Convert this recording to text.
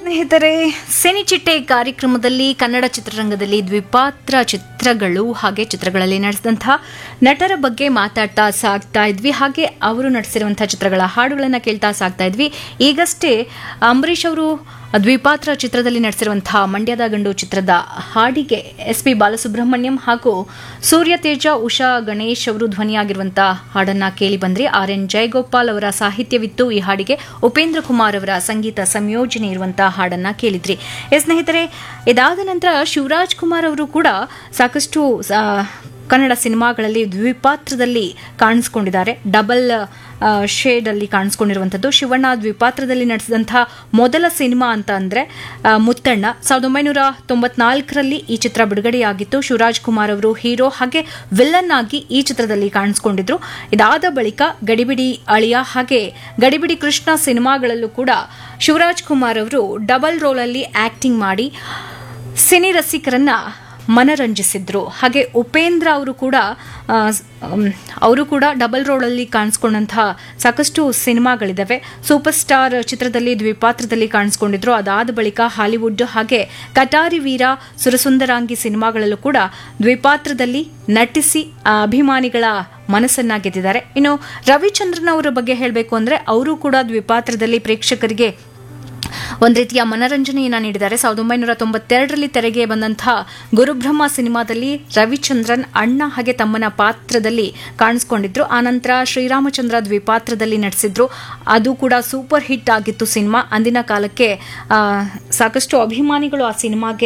ಸ್ನೇಹಿತರೆ ಸೆನಿಚಿಟ್ಟೆ ಕಾರ್ಯಕ್ರಮದಲ್ಲಿ ಕನ್ನಡ ಚಿತ್ರರಂಗದಲ್ಲಿ ದ್ವಿಪಾತ್ರ ಚಿತ್ರಗಳು ಹಾಗೆ ಚಿತ್ರಗಳಲ್ಲಿ ನಡೆಸಿದಂತಹ ನಟರ ಬಗ್ಗೆ ಮಾತಾಡ್ತಾ ಸಾಗ್ತಾ ಇದ್ವಿ ಹಾಗೆ ಅವರು ನಟಿಸಿರುವಂತಹ ಚಿತ್ರಗಳ ಹಾಡುಗಳನ್ನು ಕೇಳ್ತಾ ಸಾಗ್ತಾ ಇದ್ವಿ ಈಗಷ್ಟೇ ಅಂಬರೀಷ್ ಅವರು ದ್ವಿಪಾತ್ರ ಚಿತ್ರದಲ್ಲಿ ನಡೆಸಿರುವಂತಹ ಮಂಡ್ಯದ ಗಂಡು ಚಿತ್ರದ ಹಾಡಿಗೆ ಎಸ್ ಪಿ ಬಾಲಸುಬ್ರಹ್ಮಣ್ಯಂ ಹಾಗೂ ಸೂರ್ಯ ತೇಜ ಉಷಾ ಗಣೇಶ್ ಅವರು ಧ್ವನಿಯಾಗಿರುವಂತಹ ಹಾಡನ್ನ ಕೇಳಿ ಬಂದ್ರಿ ಆರ್ ಎನ್ ಜಯಗೋಪಾಲ್ ಅವರ ಸಾಹಿತ್ಯವಿತ್ತು ಈ ಹಾಡಿಗೆ ಉಪೇಂದ್ರ ಕುಮಾರ್ ಅವರ ಸಂಗೀತ ಸಂಯೋಜನೆ ಇರುವಂತಹ ಹಾಡನ್ನ ಕೇಳಿದ್ರಿ ಎಸ್ ಸ್ನೇಹಿತರೆ ಇದಾದ ನಂತರ ಶಿವರಾಜ್ ಕುಮಾರ್ ಅವರು ಕೂಡ ಸಾಕಷ್ಟು ಆ, ಕನ್ನಡ ಸಿನಿಮಾಗಳಲ್ಲಿ ದ್ವಿಪಾತ್ರದಲ್ಲಿ ಕಾಣಿಸ್ಕೊಂಡಿದ್ದಾರೆ ಡಬಲ್ ಶೇಡ್ ಅಲ್ಲಿ ಕಾಣಿಸ್ಕೊಂಡಿರುವಂಥದ್ದು ಶಿವಣ್ಣ ದ್ವಿಪಾತ್ರದಲ್ಲಿ ನಡೆಸಿದಂತಹ ಮೊದಲ ಸಿನಿಮಾ ಅಂತ ಅಂದ್ರೆ ಆ, ಮುತ್ತಣ್ಣ ಸಾವಿರದ ಒಂಬೈನೂರ ತೊಂಬತ್ನಾಲ್ಕರಲ್ಲಿ ಈ ಚಿತ್ರ ಬಿಡುಗಡೆಯಾಗಿತ್ತು ಶಿವರಾಜ್ ಕುಮಾರ್ ಅವರು ಹೀರೋ ಹಾಗೆ ವಿಲ್ಲನ್ ಆಗಿ ಈ ಚಿತ್ರದಲ್ಲಿ ಕಾಣಿಸ್ಕೊಂಡಿದ್ರು ಇದಾದ ಬಳಿಕ ಗಡಿಬಿಡಿ ಅಳಿಯ ಹಾಗೆ ಗಡಿಬಿಡಿ ಕೃಷ್ಣ ಸಿನಿಮಾಗಳಲ್ಲೂ ಕೂಡ ಶಿವರಾಜ್ ಕುಮಾರ್ ಅವರು ಡಬಲ್ ರೋಲ್ ಅಲ್ಲಿ ಆಕ್ಟಿಂಗ್ ಮಾಡಿ ಸಿನಿ ರಸಿಕರನ್ನ ಮನರಂಜಿಸಿದ್ರು ಹಾಗೆ ಉಪೇಂದ್ರ ಅವರು ಕೂಡ ಆ, ಮ್, ಅವರು ಕೂಡ ಡಬಲ್ ರೋಡಲ್ಲಿ ಕಾಣಿಸ್ಕೊಂಡಂತಹ ಸಾಕಷ್ಟು ಸಿನಿಮಾಗಳಿದ್ದಾವೆ ಸೂಪರ್ ಸ್ಟಾರ್ ಚಿತ್ರದಲ್ಲಿ ದ್ವಿಪಾತ್ರದಲ್ಲಿ ಕಾಣಿಸ್ಕೊಂಡಿದ್ರು ಅದಾದ ಬಳಿಕ ಹಾಲಿವುಡ್ ಹಾಗೆ ಕಟಾರಿ ವೀರ ಸುರಸುಂದರಾಂಗಿ ಸಿನಿಮಾಗಳಲ್ಲೂ ಕೂಡ ದ್ವಿಪಾತ್ರದಲ್ಲಿ ನಟಿಸಿ ಆ ಅಭಿಮಾನಿಗಳ ಮನಸ್ಸನ್ನ ಗೆದ್ದಿದ್ದಾರೆ ಇನ್ನು ರವಿಚಂದ್ರನ್ ಅವರ ಬಗ್ಗೆ ಹೇಳಬೇಕು ಅಂದ್ರೆ ಅವರು ಕೂಡ ದ್ವಿಪಾತ್ರದಲ್ಲಿ ಪ್ರೇಕ್ಷಕರಿಗೆ ಒಂದ್ ರೀತಿಯ ಮನರಂಜನೆಯನ್ನ ನೀಡಿದ್ದಾರೆ ಸಾವಿರದ ಒಂಬೈನೂರ ತೊಂಬತ್ತೆರಡರಲ್ಲಿ ತೆರೆಗೆ ಬಂದಂತಹ ಗುರುಬ್ರಹ್ಮ ಸಿನಿಮಾದಲ್ಲಿ ರವಿಚಂದ್ರನ್ ಅಣ್ಣ ಹಾಗೆ ತಮ್ಮನ ಪಾತ್ರದಲ್ಲಿ ಕಾಣಿಸ್ಕೊಂಡಿದ್ರು ಆನಂತರ ಶ್ರೀರಾಮಚಂದ್ರ ದ್ವಿಪಾತ್ರದಲ್ಲಿ ನಟಿಸಿದ್ರು ಅದು ಕೂಡ ಸೂಪರ್ ಹಿಟ್ ಆಗಿತ್ತು ಸಿನಿಮಾ ಅಂದಿನ ಕಾಲಕ್ಕೆ ಆ, ಸಾಕಷ್ಟು ಅಭಿಮಾನಿಗಳು ಆ ಸಿನಿಮಾಗೆ